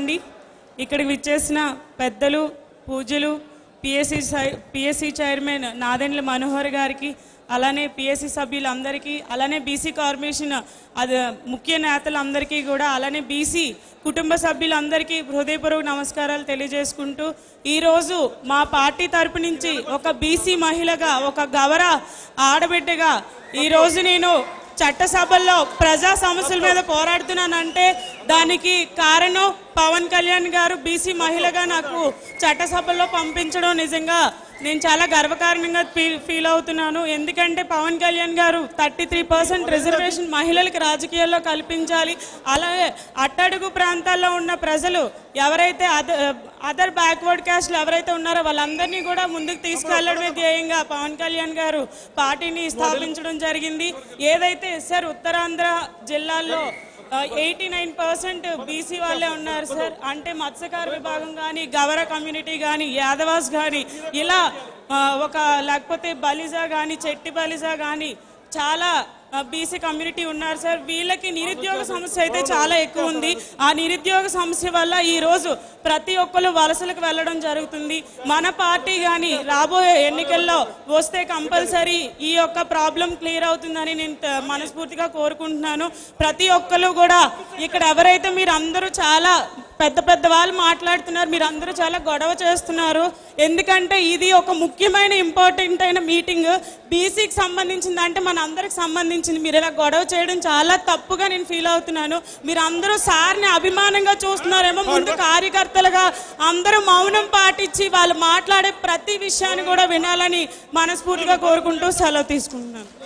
అండి ఇక్కడికి విచ్చేసిన పెద్దలు పూజలు PSC PSC chairman Nadendla Manohar garu అలానే పిఎస్సి సభ్యులందరికీ అలానే బీసీ కార్పొరేషన్ అది ముఖ్య నేతలందరికీ కూడా అలానే బీసీ కుటుంబ సభ్యులందరికీ హృదయపూర్వక నమస్కారాలు తెలియజేసుకుంటూ ఈరోజు మా పార్టీ తరపు నుంచి ఒక బీసీ మహిళగా ఒక గవర ఆడబిడ్డగా ఈరోజు నేను చట్టసభల్లో ప్రజా సమస్యల మీద పోరాడుతున్నానంటే దానికి కారణం పవన్ కళ్యాణ్ గారు బీసీ మహిళగా నాకు చట్టసభల్లో పంపించడం నిజంగా నేను చాలా గర్వకారణంగా ఫీల్ ఫీల్ అవుతున్నాను ఎందుకంటే పవన్ కళ్యాణ్ గారు థర్టీ త్రీ పర్సెంట్ రిజర్వేషన్ మహిళలకు రాజకీయాల్లో కల్పించాలి అలాగే అట్టడుగు ప్రాంతాల్లో ఉన్న ప్రజలు ఎవరైతే అదర్ అదర్ బ్యాక్వర్డ్ క్యాస్ట్లు ఎవరైతే ఉన్నారో వాళ్ళందరినీ కూడా ముందుకు తీసుకెళ్లడమే ధ్యేయంగా పవన్ కళ్యాణ్ గారు పార్టీని స్థాపించడం జరిగింది ఏదైతే సార్ ఉత్తరాంధ్ర జిల్లాల్లో ఎయిటీ నైన్ పర్సెంట్ బీసీ వాళ్ళే ఉన్నారు సార్ అంటే మత్స్యకార విభాగం కానీ గవర కమ్యూనిటీ కానీ యాదవాస్ కానీ ఇలా ఆ, ఒక లేకపోతే బలిజా కానీ చెట్టి బలిజా కానీ చాలా బీసీ కమ్యూనిటీ ఉన్నారు సార్ వీళ్ళకి నిరుద్యోగ సమస్య అయితే చాలా ఎక్కువ ఉంది ఆ నిరుద్యోగ సమస్య వల్ల ఈ రోజు ప్రతి ఒక్కరు వలసలకు వెళ్ళడం జరుగుతుంది మన పార్టీ కానీ రాబోయే ఎన్నికల్లో వస్తే కంపల్సరీ ఈ యొక్క ప్రాబ్లం క్లియర్ అవుతుందని నేను త- మనస్ఫూర్తిగా కోరుకుంటున్నాను ప్రతి ఒక్కరు కూడా ఇక్కడ ఎవరైతే మీరు అందరూ చాలా పెద్ద పెద్ద వాళ్ళు మాట్లాడుతున్నారు మీరు అందరూ చాలా గొడవ చేస్తున్నారు ఎందుకంటే ఇది ఒక ముఖ్యమైన ఇంపార్టెంట్ అయిన మీటింగ్ బీసీకి సంబంధించింది అంటే మన అందరికి సంబంధించింది మీరు ఇలా గొడవ చేయడం చాలా తప్పుగా నేను ఫీల్ అవుతున్నాను మీరు అందరూ సార్ని అభిమానంగా చూస్తున్నారేమో ముందు కార్యకర్తలుగా అందరూ మౌనం పాటించి వాళ్ళు మాట్లాడే ప్రతి విషయాన్ని కూడా వినాలని మనస్ఫూర్తిగా కోరుకుంటూ సెలవు తీసుకుంటున్నాను